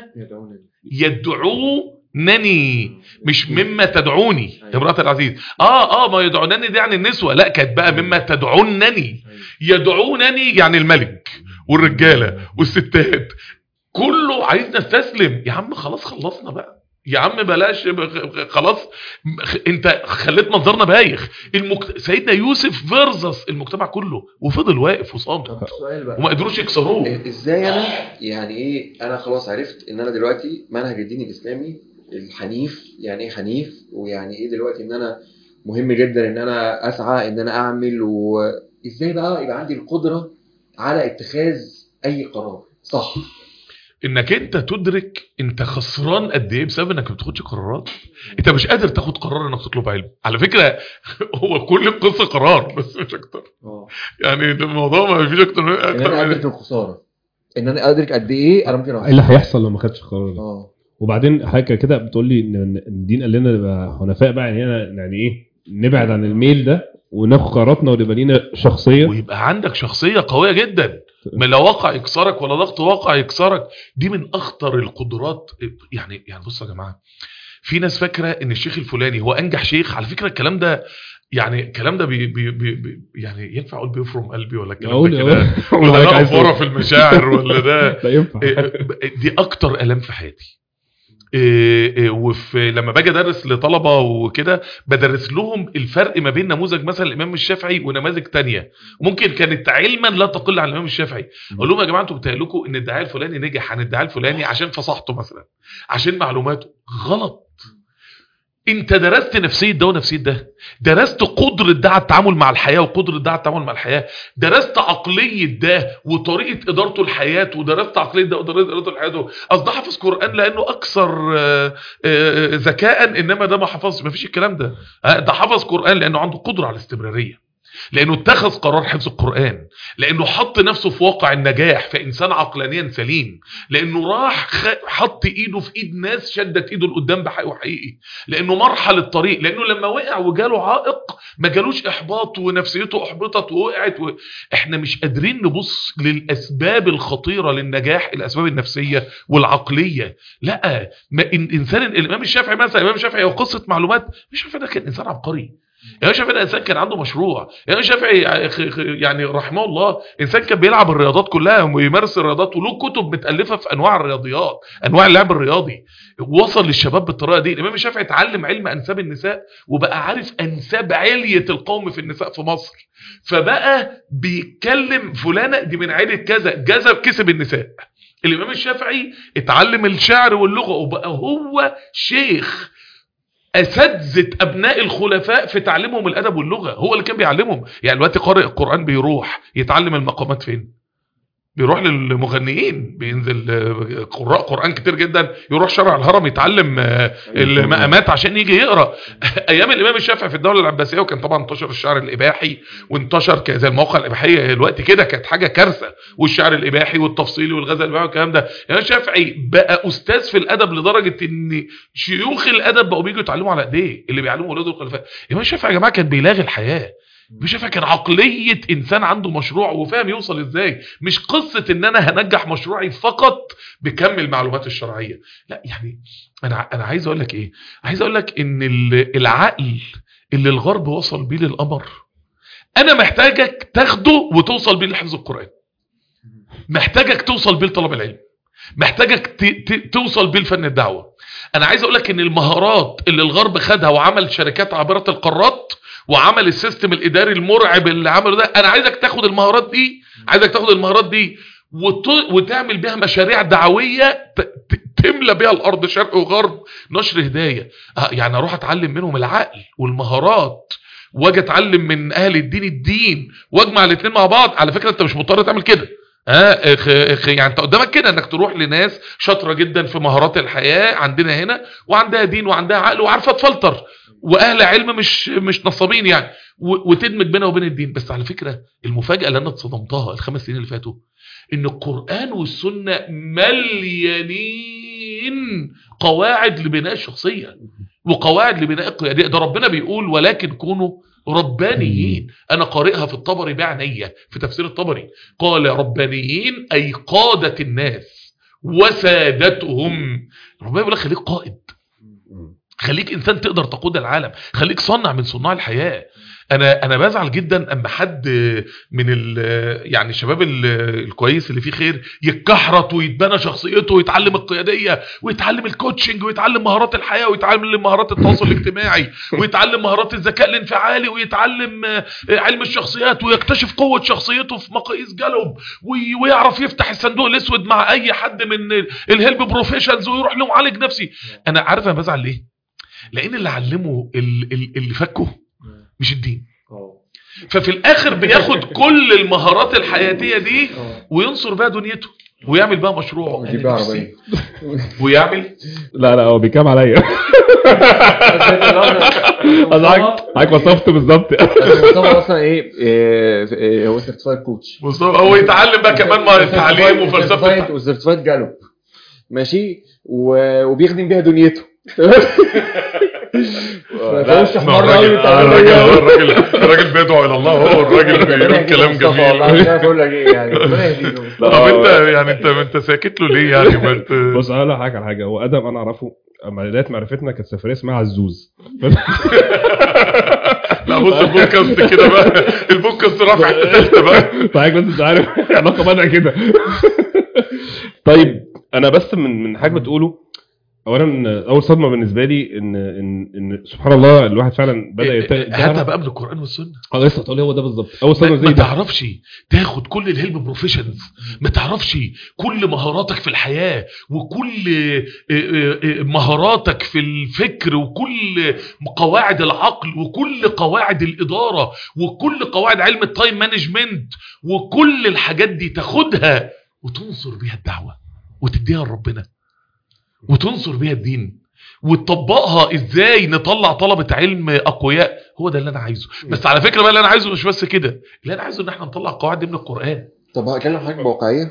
يدعونني مش مما تدعوني يا امراه العزيز اه اه ما يدعونني دي يعني النسوه لا كانت بقى مما تدعونني يدعونني يعني الملك والرجاله والستات كله عايزنا نستسلم يا عم خلاص خلصنا بقى يا عم بلاش ب- خلاص خ- انت خليت منظرنا بايخ المكت... سيدنا يوسف فيرزس المجتمع كله وفضل واقف وصامت طب سؤال بقى وما قدروش يكسروه إيه- ازاي انا يعني ايه انا خلاص عرفت ان انا دلوقتي منهج الدين الاسلامي الحنيف يعني ايه حنيف ويعني ايه دلوقتي ان انا مهم جدا ان انا اسعى ان انا اعمل وازاي بقى يبقى عندي القدره على اتخاذ اي قرار صح انك انت تدرك انت خسران قد ايه بسبب انك ما بتاخدش قرارات انت مش قادر تاخد قرار انك تطلب علم على فكره هو كل القصه قرار بس مش اكتر اه يعني ده الموضوع ما فيش اكتر من ان انا اكتر من ادرك الخساره ان انا ادرك قد ايه انا ممكن ايه أخسر. اللي هيحصل لو ما خدتش القرار ده اه وبعدين حاجه كده بتقول لي ان إن الدين قال لنا نبقى حنفاء بقى يعني أنا- يعني ايه نبعد عن الميل ده وناخد قراراتنا ويبقى لينا شخصيه ويبقى عندك شخصيه قويه جدا ما لا واقع يكسرك ولا ضغط واقع يكسرك دي من اخطر القدرات يعني يعني بصوا يا جماعه في ناس فاكره ان الشيخ الفلاني هو انجح شيخ على فكره الكلام ده يعني الكلام ده بي بي بي بي يعني ينفع اقول بيفرم قلبي ولا الكلام أقول- ده كده أقول- ولا حضرتك ده عايز افوره تقول. في المشاعر ولا ده لا ينفع دي اكتر الام في حياتي إيه إيه وفي لما باجي ادرس لطلبه وكده بدرس لهم الفرق ما بين نموذج مثلا الامام الشافعي ونماذج تانية ممكن كانت علما لا تقل عن الامام الشافعي اقول لهم يا جماعه انتوا بتهيألكم ان الداعيه الفلاني نجح عن الداعيه الفلاني عشان فصاحته مثلا عشان معلوماته غلط انت درست نفسيه ده ونفسيه ده درست قدره ده على التعامل مع الحياه وقدره ده على التعامل مع الحياه درست عقليه ده وطريقه ادارته الحياه ودرست عقليه ده وطريقه ادارته الحياه اصل ده حافظ قران لانه اكثر آه، آه، ذكاء انما ده ما حفظش ما فيش الكلام ده آه، ده حفظ قران لانه عنده قدره على الاستمراريه لانه اتخذ قرار حفظ القران لانه حط نفسه في واقع النجاح فانسان عقلانيا سليم لانه راح خ- حط ايده في ايد ناس شدت ايده لقدام بحقيقي وحقيقي لانه مرحل الطريق لانه لما وقع وجاله عائق ما جالوش احباط ونفسيته احبطت ووقعت و... احنا مش قادرين نبص للاسباب الخطيره للنجاح الاسباب النفسيه والعقليه لا ما إن انسان الامام الشافعي مثلا الامام الشافعي هو قصه معلومات مش عارف ده كان انسان عبقري الامام الشافعي ده انسان كان عنده مشروع الامام الشافعي خ- خ- يعني رحمه الله انسان كان بيلعب الرياضات كلها ويمارس الرياضات وله كتب متالفه في انواع الرياضيات انواع اللعب الرياضي وصل للشباب بالطريقه دي الامام الشافعي اتعلم علم انساب النساء وبقى عارف انساب عليه القوم في النساء في مصر فبقى بيتكلم فلانه دي من عيله كذا جذب كسب النساء الامام الشافعي اتعلم الشعر واللغه وبقى هو شيخ اساتذه ابناء الخلفاء في تعليمهم الادب واللغه هو اللي كان بيعلمهم يعني دلوقتي قارئ القران بيروح يتعلم المقامات فين بيروح للمغنيين بينزل آه، قراء قران كتير جدا يروح شارع الهرم يتعلم آه، المقامات عشان يجي يقرا ايام الامام الشافعي في الدوله العباسيه وكان طبعا انتشر الشعر الاباحي وانتشر ك- زي المواقع الاباحيه الوقت كده كانت حاجه كارثه والشعر الاباحي والتفصيلي والغزل الاباحي والكلام ده الامام الشافعي بقى استاذ في الادب لدرجه ان شيوخ الادب بقوا بيجوا يتعلموا على ايديه اللي بيعلموا اولاده الخلفاء الامام الشافعي يا جماعه كان بيلاغي الحياه الامام الشافعي كان عقليه انسان عنده مشروع وفاهم يوصل ازاي مش قصه ان انا هنجح مشروعي فقط بكم المعلومات الشرعيه لا يعني انا انا عايز اقول لك ايه عايز اقول لك ان ال- العقل اللي الغرب وصل بيه للقمر انا محتاجك تاخده وتوصل بيه لحفظ القران محتاجك توصل بيه لطلب العلم محتاجك ت- ت- توصل بيه لفن الدعوه انا عايز اقول لك ان المهارات اللي الغرب خدها وعمل شركات عابره القارات وعمل السيستم الاداري المرعب اللي عمله ده انا عايزك تاخد المهارات دي عايزك تاخد المهارات دي وت... وتعمل بيها مشاريع دعويه ت... ت- تملى بيها الارض شرق وغرب نشر هدايه آه، يعني اروح اتعلم منهم العقل والمهارات واجي اتعلم من اهل الدين الدين واجمع الاثنين مع بعض على فكره انت مش مضطر تعمل كده ها خ- خ- يعني انت قدامك كده انك تروح لناس شاطره جدا في مهارات الحياه عندنا هنا وعندها دين وعندها عقل وعارفه تفلتر واهل علم مش مش نصابين يعني و- وتدمج بينها وبين الدين بس على فكره المفاجاه اللي انا اتصدمتها الخمس سنين اللي فاتوا ان القران والسنه مليانين قواعد لبناء الشخصيه وقواعد لبناء القياديه ده ربنا بيقول ولكن كونوا ربانيين انا قارئها في الطبري بعنيه في تفسير الطبري قال ربانيين اي قاده الناس وسادتهم ربنا بيقول لك خليك قائد خليك انسان تقدر تقود العالم خليك صنع من صناع الحياه انا انا بزعل جدا اما حد من ال يعني الشباب ال- الكويس اللي فيه خير يتكحرت ويتبنى شخصيته ويتعلم القياديه ويتعلم الكوتشنج ويتعلم مهارات الحياه ويتعلم مهارات التواصل الاجتماعي ويتعلم مهارات الذكاء الانفعالي ويتعلم آه، علم الشخصيات ويكتشف قوه شخصيته في مقاييس جالوب وي- ويعرف يفتح الصندوق الاسود مع اي حد من الهيلب بروفيشنز ويروح لمعالج نفسي انا عارف انا بزعل ليه لان اللي علمه ال- ال- اللي فكه مش الدين ففي الاخر بياخد كل المهارات الحياتيه دي وينصر بيها دنيته ويعمل بقى مشروعه ويجيب بيها عربيه ويعمل لا لا هو بيكام عليا حضرتك حضرتك وصفت بالظبط مصطفى اصلا ايه إيه، إيه، هو سيرتيفايد كوتش مصطفى هو يتعلم بقى كمان ما التعليم وفلسفه التعليم. وسيرتيفايد جالوب ماشي و- وبيخدم بيها دنيته لا، فوش ما حمار الراجل قوي آه، الراجل الراجل الراجل بيدعو الى الله هو الراجل بيقول كلام جميل مش عارف اقول لك ايه يعني ربنا يهديكم طب انت يعني انت انت ساكت له ليه يعني ما انت بص اقول لك حاجه على حاجه هو ادم انا اعرفه اما بدايه معرفتنا كانت سفريه اسمها عزوز لا بص البودكاست كده بقى البودكاست رافع الثالثه بقى فحضرتك بس انت عارف العلاقه بدأ كده طيب انا بس من من حاجه بتقوله اولا اول صدمه بالنسبه لي ان ان ان سبحان الله الواحد فعلا بدا يت- هاتها بقى من القران والسنه اه لسه هتقول لي هو ده بالظبط اول صدمه ما زي ده تعرفش تاخد كل الهيلب بروفيشنز ما تعرفش كل مهاراتك في الحياة وكل آه، آه، آه، مهاراتك في الفكر وكل قواعد العقل وكل قواعد الإدارة وكل قواعد علم التايم مانجمنت وكل الحاجات دي تاخدها وتنصر بيها الدعوة وتديها لربنا وتنصر بيها الدين وتطبقها ازاي نطلع طلبة علم اقوياء هو ده اللي انا عايزه بس على فكرة بقى اللي انا عايزه مش بس كده اللي انا عايزه ان احنا نطلع القواعد دي من القرآن طب هكلم حاجه بواقعيه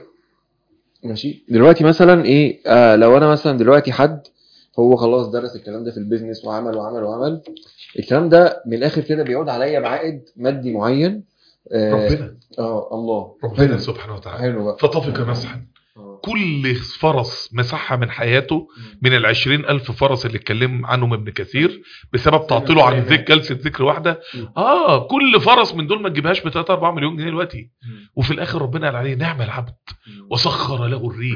ماشي دلوقتي مثلا ايه آه لو انا مثلا دلوقتي حد هو خلاص درس الكلام ده في البيزنس وعمل وعمل وعمل الكلام ده من الاخر كده بيعود عليا بعائد مادي معين اه, ربنا آه الله ربنا سبحانه وتعالى حلو بقى فطفق مسحا آه. كل فرس مسحها من حياته من العشرين ألف فرس اللي اتكلم عنهم ابن كثير بسبب تعطيله عن ذكر جلسة ذكر واحدة اه كل فرس من دول ما تجيبهاش ب 3 4 مليون جنيه دلوقتي وفي الاخر ربنا قال عليه نعم العبد وسخر له الريح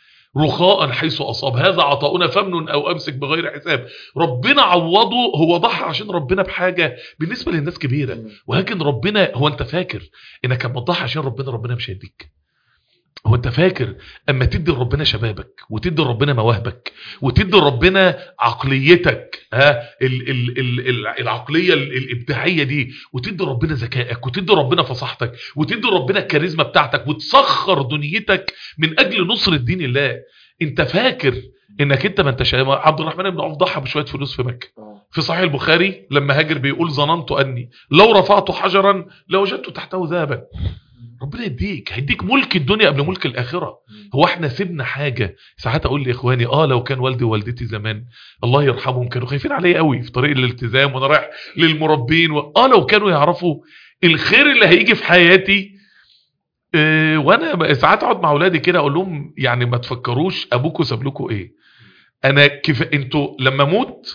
رخاء حيث اصاب هذا عطاؤنا فمن او امسك بغير حساب ربنا عوضه هو ضحى عشان ربنا بحاجه بالنسبه للناس كبيره ولكن ربنا هو انت فاكر انك لما تضحي عشان ربنا ربنا مش هيديك هو انت فاكر اما تدي لربنا شبابك وتدي لربنا مواهبك وتدي لربنا عقليتك ها ال ال ال ال العقليه ال- الابداعيه دي وتدي لربنا ذكائك وتدي لربنا فصاحتك وتدي لربنا الكاريزما بتاعتك وتسخر دنيتك من اجل نصر الدين الله انت فاكر انك انت ما انتش عبد الرحمن بن عوف ضحى بشويه فلوس في مكه آه. في صحيح البخاري لما هاجر بيقول ظننت اني لو رفعت حجرا لوجدت تحته ذهبا ربنا يديك هيديك ملك الدنيا قبل ملك الاخره هو احنا سيبنا حاجه ساعات اقول لاخواني اه لو كان والدي ووالدتي زمان الله يرحمهم كانوا خايفين عليا قوي في طريق الالتزام وانا رايح للمربين و... اه لو كانوا يعرفوا الخير اللي هيجي في حياتي آه وانا ب- ساعات اقعد مع اولادي كده اقول لهم يعني ما تفكروش ابوكوا ساب لكم ايه انا كيف انتوا لما اموت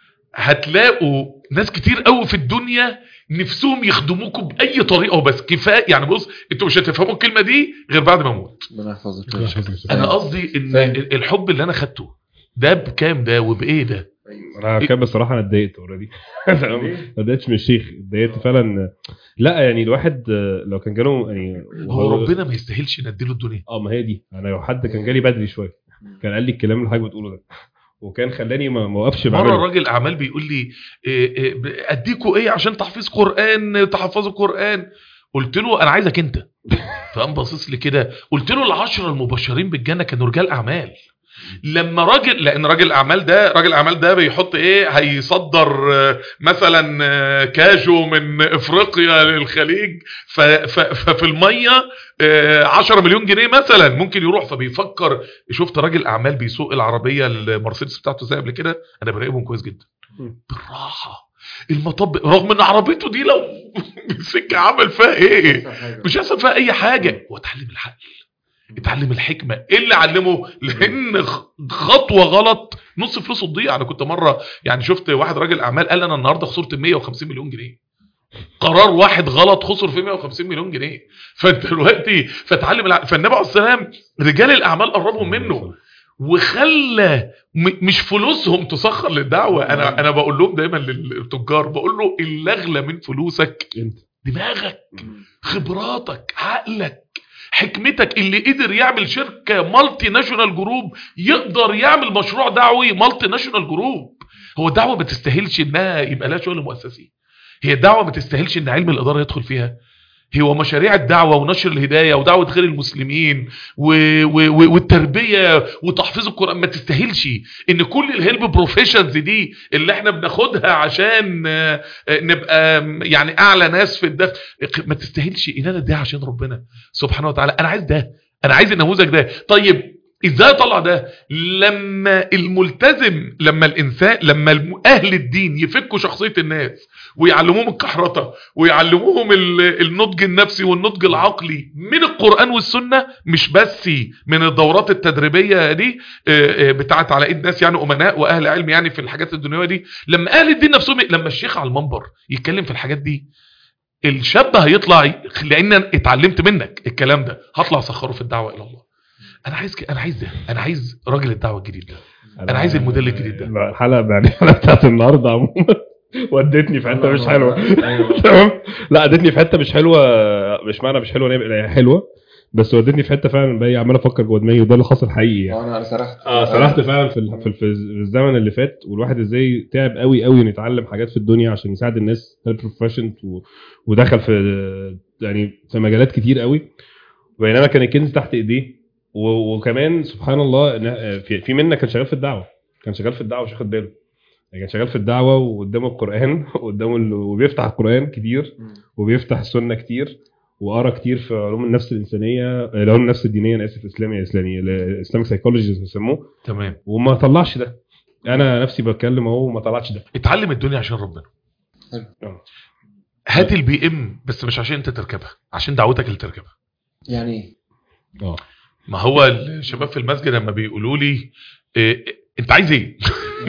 هتلاقوا ناس كتير قوي في الدنيا نفسهم يخدموكم باي طريقه وبس كفايه يعني بص انتوا مش هتفهموا الكلمه دي غير بعد ما اموت ربنا يحفظك انا قصدي ان فاهم. الحب اللي انا خدته ده بكام ده وبايه ده انا كان بصراحه انا اتضايقت اوريدي ما اتضايقتش من الشيخ اتضايقت فعلا لا يعني الواحد آه، لو كان جاله يعني هو ربنا ما يستاهلش نديله الدنيا اه ما هي دي انا لو حد كان جالي بدري شويه كان قال لي الكلام اللي حضرتك بتقوله ده وكان خلاني ما ما اوقفش مره بعمله راجل اعمال بيقول لي إيه إيه ب- اديكوا ايه عشان تحفيظ قران تحفظوا قران قلت له انا عايزك انت فقام باصص لي كده قلت له العشره المبشرين بالجنه كانوا رجال اعمال لما راجل لان راجل اعمال ده راجل اعمال ده بيحط ايه هيصدر آه، مثلا آه، كاجو من افريقيا للخليج ف- ف- ففي الميه آه، 10 مليون جنيه مثلا ممكن يروح فبيفكر شفت راجل اعمال بيسوق العربيه المرسيدس بتاعته زي قبل كده انا براقبهم كويس جدا مم. بالراحه المطب رغم ان عربيته دي لو السكه عمل فيها ايه مش هيحصل فيها اي حاجه هو اتعلم العقل اتعلم الحكمه ايه اللي علمه لان خ- خطوه غلط نص فلوسه تضيع انا كنت مره يعني شفت واحد راجل اعمال قال انا النهارده خسرت 150 مليون جنيه قرار واحد غلط خسر فيه 150 مليون جنيه فانت دلوقتي فتعلم الع... فالنبي عليه السلام رجال الاعمال قربهم منه وخلى م- مش فلوسهم تسخر للدعوه انا انا بقول لهم دايما للتجار بقول له اللي اغلى من فلوسك انت دماغك خبراتك عقلك حكمتك اللي قدر يعمل شركة مالتي ناشونال جروب يقدر يعمل مشروع دعوي مالتي ناشونال جروب هو الدعوة ما تستاهلش انها يبقى لها شغل مؤسسي هي الدعوة ما تستاهلش ان علم الإدارة يدخل فيها هو مشاريع الدعوة ونشر الهداية ودعوة غير المسلمين و... و... و... والتربية وتحفيظ القرآن ما تستاهلش ان كل الهيلب بروفيشنز دي اللي احنا بناخدها عشان آه، آه، نبقى آم، يعني اعلى ناس في الدفع ما تستاهلش ان انا اديها عشان ربنا سبحانه وتعالى انا عايز ده انا عايز النموذج ده طيب ازاي اطلع ده لما الملتزم لما الانسان لما الم- اهل الدين يفكوا شخصيه الناس ويعلموهم الكحرطه ويعلموهم ال- النضج النفسي والنضج العقلي من القران والسنه مش بس من الدورات التدريبيه دي آه، آه، بتاعت على ايد ناس يعني امناء واهل علم يعني في الحاجات الدنيويه دي لما اهل الدين نفسهم لما الشيخ على المنبر يتكلم في الحاجات دي الشاب هيطلع ي- لان أنا اتعلمت منك الكلام ده هطلع اسخره في الدعوه الى الله انا عايز ك... انا عايز ده انا عايز راجل الدعوه الجديد ده أنا عايز الموديل الجديد ده. الحلقه يعني الحلقه بتاعت النهارده عموما ودتني في حته مش حلوه أيوة. تمام لا ادتني في حته مش حلوه مش معنى مش حلوه إن هي- هي حلوه بس ودتني في حته فعلا بقى عمال افكر جوه دماغي وده اللي حصل حقيقي يعني. اه انا انا سرحت اه سرحت فعلا في ال- في ال- في الزمن اللي فات والواحد ازاي تعب قوي قوي انه يتعلم حاجات في الدنيا عشان يساعد الناس بروفيشنت ودخل في يعني في مجالات كتير قوي بينما كان الكنز تحت ايديه و- وكمان سبحان الله إن- في في منا كان شغال في الدعوه كان شغال في الدعوه مش واخد باله يعني كان شغال في الدعوه وقدامه القران وقدامه ال- وبيفتح القران كتير وبيفتح السنه كتير وقرا كتير في علوم النفس الانسانيه علوم النفس الدينيه انا اسف اسلامي اسلامي الاسلامك سايكولوجي بيسموه تمام وما طلعش ده انا نفسي بتكلم اهو وما طلعش ده اتعلم الدنيا عشان ربنا حلو. آه. هات البي ام بس مش عشان انت تركبها عشان دعوتك اللي تركبها يعني ايه؟ اه ما هو الشباب في المسجد لما بيقولوا لي إيه انت عايز ايه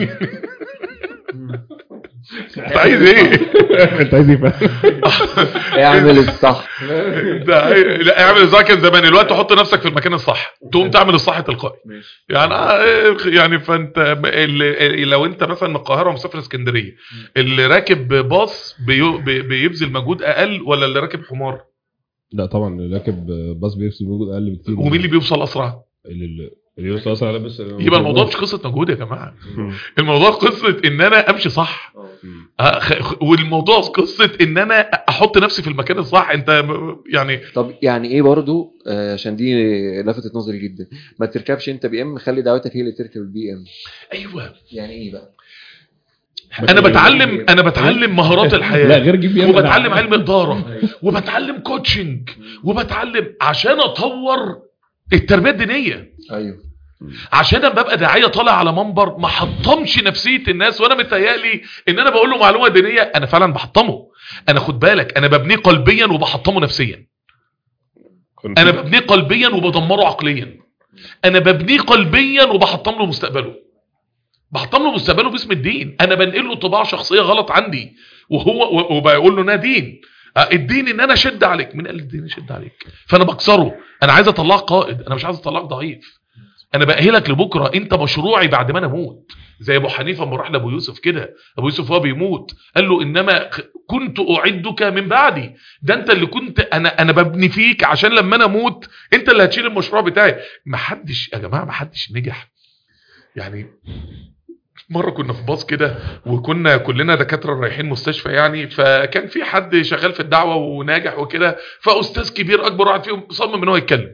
انت عايز ايه انت عايز ايه فعلا؟ اعمل الصح انت عايز- لا اعمل ازاي كان زمان الوقت حط نفسك في المكان الصح تقوم تعمل الصح تلقائي ماشي يعني آه، يعني فانت اللي لو انت مثلا من القاهره ومسافر اسكندريه اللي راكب باص بيو- بي- بيبذل مجهود اقل ولا اللي راكب حمار لا طبعا اللي راكب باص بيفصل موجود اقل بكتير ومين اللي بيوصل اسرع اللي اللي يوصل اصلا على بس يبقى الموضوع مش قصه مجهود يا جماعه الموضوع قصه ان انا امشي صح آه، خ- خ- والموضوع قصه ان انا احط نفسي في المكان الصح انت م- يعني طب يعني ايه برضو آه، عشان دي لفتت نظري جدا ما تركبش انت بي ام خلي دعوتك هي اللي تركب البي ام ايوه يعني ايه بقى انا بتعلم انا بتعلم مهارات لا الحياه غير جيب يم وبتعلم علم اداره وبتعلم كوتشنج وبتعلم عشان اطور التربيه الدينيه ايوه عشان انا ببقى داعيه طالع على منبر ما حطمش نفسيه الناس وانا متهيألي ان انا بقول له معلومه دينيه انا فعلا بحطمه انا خد بالك انا ببنيه قلبيا وبحطمه نفسيا انا ببنيه قلبيا وبدمره عقليا انا ببنيه قلبيا وبحطم له مستقبله بحطم له مستقبله باسم الدين انا بنقل له طباع شخصيه غلط عندي وهو و- وبقول له انها دين آه، الدين ان انا اشد عليك مين قال الدين يشد عليك فانا بكسره انا عايز اطلعك قائد انا مش عايز اطلعك ضعيف انا باهلك لبكره انت مشروعي بعد ما انا اموت زي ابو حنيفه لما راح لابو يوسف كده ابو يوسف وهو بيموت قال له انما خ- كنت اعدك من بعدي ده انت اللي كنت انا انا ببني فيك عشان لما انا اموت انت اللي هتشيل المشروع بتاعي ما حدش يا جماعه ما حدش نجح يعني مره كنا في باص كده وكنا كلنا دكاتره رايحين مستشفى يعني فكان في حد شغال في الدعوه وناجح وكده فاستاذ كبير اكبر واحد فيهم صمم ان هو يتكلم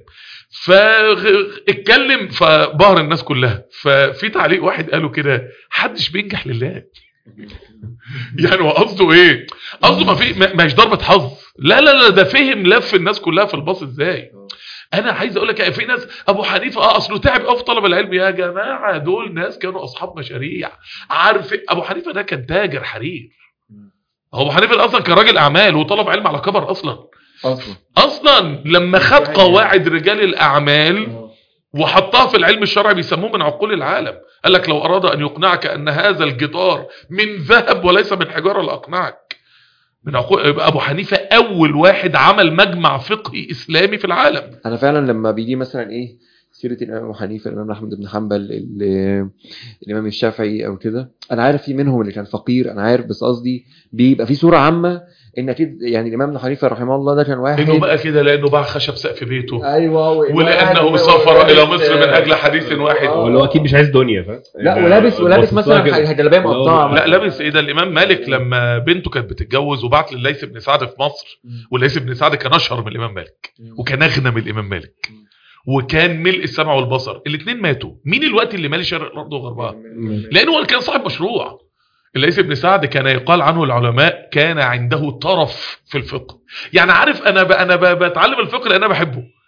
فاتكلم فبهر الناس كلها ففي تعليق واحد قاله كده حدش بينجح لله يعني هو قصده ايه قصده ما في ما- مش ضربه حظ لا لا لا ده فهم لف الناس كلها في الباص ازاي انا عايز اقول لك في ناس ابو حنيفه اه اصله تعب قوي في طلب العلم يا جماعه دول ناس كانوا اصحاب مشاريع عارف ابو حنيفه ده كان تاجر حرير هو ابو حنيفه ده اصلا كان راجل اعمال وطلب علم على كبر اصلا اصلا اصلا لما خد قواعد رجال الاعمال وحطها في العلم الشرعي بيسموه من عقول العالم قال لك لو اراد ان يقنعك ان هذا الجدار من ذهب وليس من حجاره لاقنعك من عقول يبقى ابو حنيفه اول واحد عمل مجمع فقهي اسلامي في العالم انا فعلا لما بيجي مثلا ايه سيره الامام ابو حنيفه الامام احمد بن حنبل ال- الامام الشافعي او كده انا عارف في منهم اللي كان فقير انا عارف بس قصدي بيبقى في صوره عامه ان اكيد يعني الامام ابن حنيفه رحمه الله ده كان واحد انه بقى كده لانه باع خشب سقف بيته ايوه ولانه سافر الى مصر من اجل حديث واحد آه. اللي هو اكيد مش عايز دنيا فاهم لا ولابس ولابس باصص لها كده. مثلا جلابيه مقطعه لا لابس ايه ده الامام مالك لما بنته كانت بتتجوز وبعت لليث بن سعد في مصر والليث بن سعد كان اشهر من الامام مالك وكان اغنى من الامام مالك وكان ملء السمع والبصر الاثنين ماتوا مين الوقت اللي مالي شرق الارض وغربها لانه هو كان صاحب مشروع الليث بن سعد كان يقال عنه العلماء كان عنده طرف في الفقه يعني عارف انا ب... انا ب... بتعلم الفقه لان انا بحبه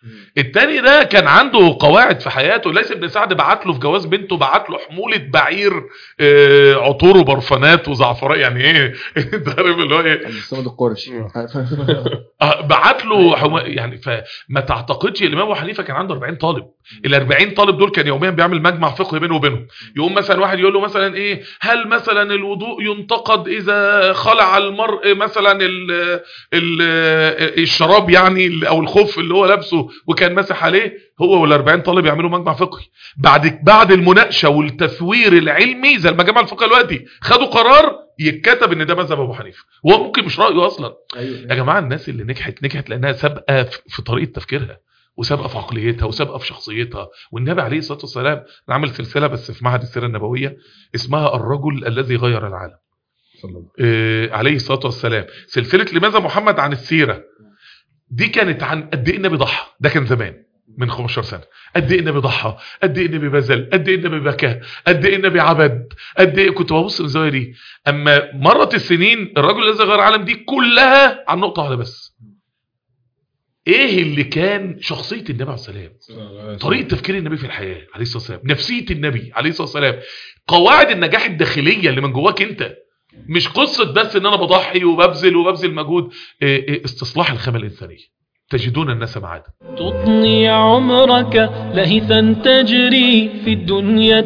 التاني ده كان عنده قواعد في حياته ليس ابن سعد بعت له في جواز بنته بعت له حمولة بعير آه، عطور وبرفانات وزعفران يعني ايه انت عارف اللي هو ايه الصمد القرشي آه، بعت له حما... يعني فما تعتقدش الامام ابو حنيفه كان عنده 40 طالب ال 40 طالب دول كان يوميا بيعمل مجمع فقهي بينه وبينهم يقوم مثلا واحد يقول له مثلا ايه هل مثلا الوضوء ينتقد اذا خلع المرء مثلا ال ال الشراب يعني ال- او الخف اللي هو لابسه وكان مسح عليه هو وال 40 طالب يعملوا مجمع فقهي بعد بعد المناقشه والتثوير العلمي زي المجامع الفقهيه دلوقتي خدوا قرار يتكتب ان ده مذهب ابو حنيفه وهو ممكن مش رايه اصلا يا جماعه الناس اللي نجحت نجحت لانها سابقه في- في طريقه تفكيرها وسابقه في عقليتها وسابقه في شخصيتها والنبي عليه الصلاه والسلام انا عامل سلسله بس في معهد السيره النبويه اسمها الرجل الذي غير العالم صلى الله آه، عليه الصلاه والسلام سلسله لماذا محمد عن السيره دي كانت عن قد ايه النبي ضحى ده كان زمان من 15 سنه قد ايه النبي ضحى قد ايه النبي بذل قد ايه النبي بكى قد ايه النبي عبد قد ايه كنت ببص من الزاويه دي اما مرت السنين الرجل الذي غير العالم دي كلها عن نقطه واحده بس ايه اللي كان شخصيه النبي عليه السلام عليه طريقه تفكير النبي في الحياه عليه الصلاه والسلام نفسيه النبي عليه الصلاه والسلام قواعد النجاح الداخليه اللي من جواك انت مش قصه بس ان انا بضحي وببذل وببذل مجهود إيه إيه استصلاح الخامه الانسانيه تجدون الناس معادا تطني عمرك لهثا تجري في الدنيا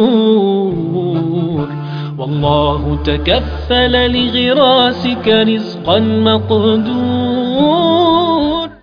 تدور والله تكفل لغراسك رزقا مقدور